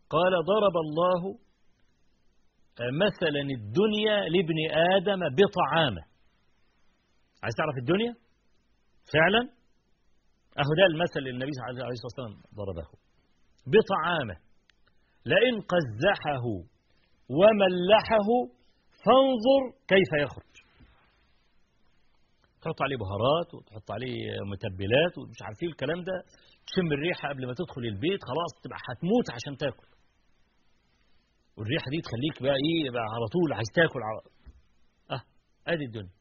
قال ضرب الله مثلا الدنيا لابن آدم بطعامه عايز تعرف الدنيا فعلا أهو ده المثل اللي النبي صلى الله عليه وسلم ضربه بطعامه لئن قزحه وملحه فانظر كيف يخرج تحط عليه بهارات وتحط عليه متبلات ومش عارفين الكلام ده تشم الريحة قبل ما تدخل البيت خلاص تبقى هتموت عشان تاكل والريحة دي تخليك بقى ايه يبقى على طول عايز تاكل على اه ادي الدنيا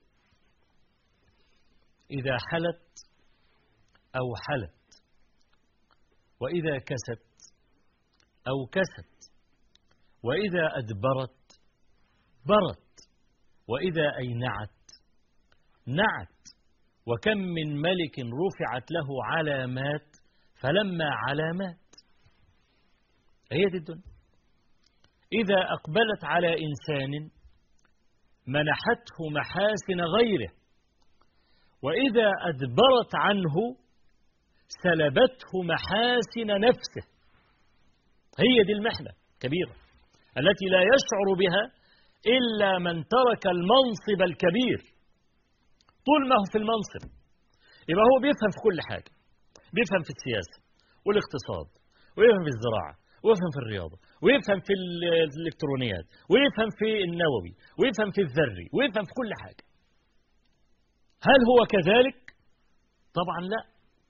إذا حلت أو حلت وإذا كست أو كست وإذا أدبرت برت وإذا أينعت نعت وكم من ملك رفعت له علامات فلما علامات هي دي الدنيا إذا أقبلت على إنسان منحته محاسن غيره وإذا أدبرت عنه سلبته محاسن نفسه هي دي المحنة كبيرة التي لا يشعر بها إلا من ترك المنصب الكبير طول ما هو في المنصب يبقى هو بيفهم في كل حاجة بيفهم في السياسة والاقتصاد ويفهم في الزراعة ويفهم في الرياضة ويفهم في الإلكترونيات ويفهم في النووي ويفهم في الذري ويفهم في كل حاجة هل هو كذلك؟ طبعا لا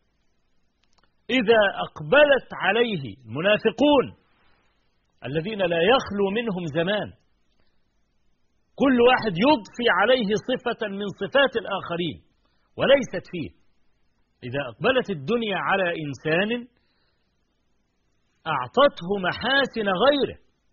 إذا أقبلت عليه المنافقون الذين لا يخلو منهم زمان كل واحد يضفي عليه صفة من صفات الآخرين وليست فيه إذا أقبلت الدنيا على إنسان أعطته محاسن غيره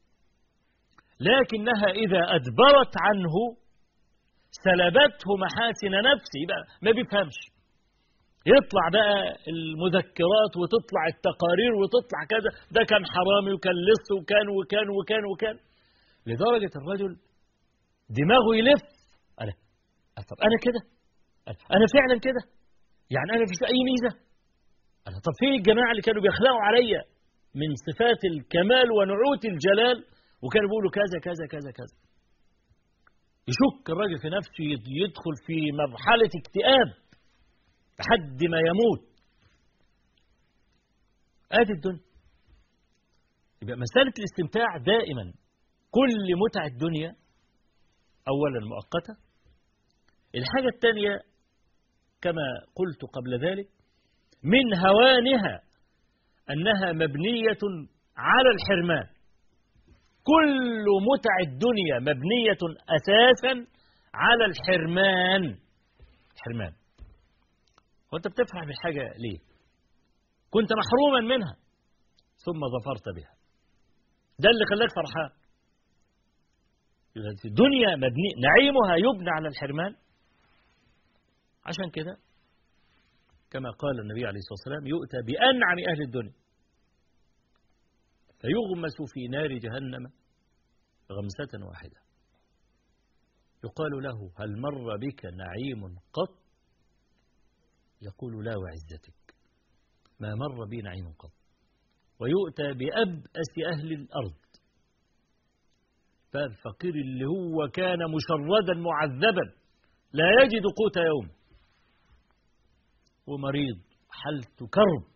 لكنها إذا أدبرت عنه سلبته محاسن نفسه يبقى ما بيفهمش يطلع بقى المذكرات وتطلع التقارير وتطلع كذا ده كان حرامي وكان لص وكان وكان وكان وكان لدرجة الرجل دماغه يلف أنا طب أنا كده أنا فعلا كده يعني أنا مفيش أي ميزة أنا طب فين الجماعة اللي كانوا بيخلقوا عليا من صفات الكمال ونعوت الجلال وكانوا بيقولوا كذا كذا كذا كذا يشك الراجل في نفسه يدخل في مرحلة اكتئاب لحد ما يموت ادي الدنيا يبقى مسألة الاستمتاع دائما كل متع الدنيا أولا مؤقتة الحاجة الثانية كما قلت قبل ذلك من هوانها أنها مبنية على الحرمان كل متع الدنيا مبنية أساسا على الحرمان الحرمان وأنت بتفرح بالحاجة ليه كنت محروما منها ثم ظفرت بها ده اللي خلاك فرحان الدنيا مبني نعيمها يبنى على الحرمان عشان كده كما قال النبي عليه الصلاة والسلام يؤتى بأنعم أهل الدنيا فيغمس في نار جهنم غمسة واحدة يقال له هل مر بك نعيم قط يقول لا وعزتك ما مر بي نعيم قط ويؤتى بأبأس أهل الأرض فالفقير اللي هو كان مشردا معذبا لا يجد قوت يوم ومريض حالته كرب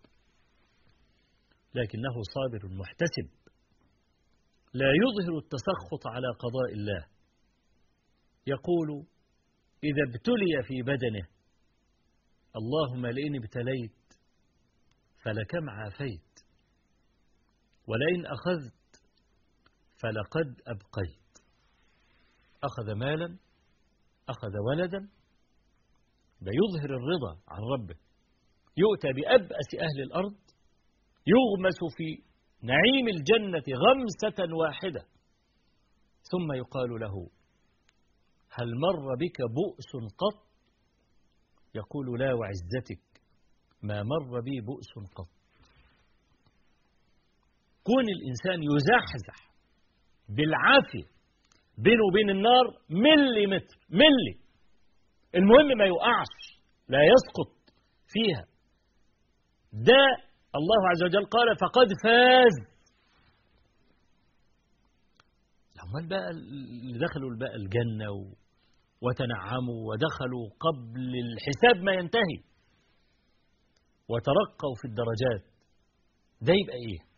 لكنه صابر محتسب لا يظهر التسخط على قضاء الله يقول إذا ابتلي في بدنه اللهم لئن ابتليت فلكم عافيت ولئن أخذت فلقد أبقيت أخذ مالا أخذ ولدا بيظهر الرضا عن ربه يؤتى بأبأس أهل الأرض يغمس في نعيم الجنة غمسة واحدة ثم يقال له هل مر بك بؤس قط يقول لا وعزتك ما مر بي بؤس قط كون الإنسان يزحزح بالعافية بينه وبين النار ملي متر ملي المهم ما يقعش لا يسقط فيها ده الله عز وجل قال فقد فاز أمال بقى اللي دخلوا بقى الجنة و... وتنعموا ودخلوا قبل الحساب ما ينتهي وترقوا في الدرجات ده يبقى إيه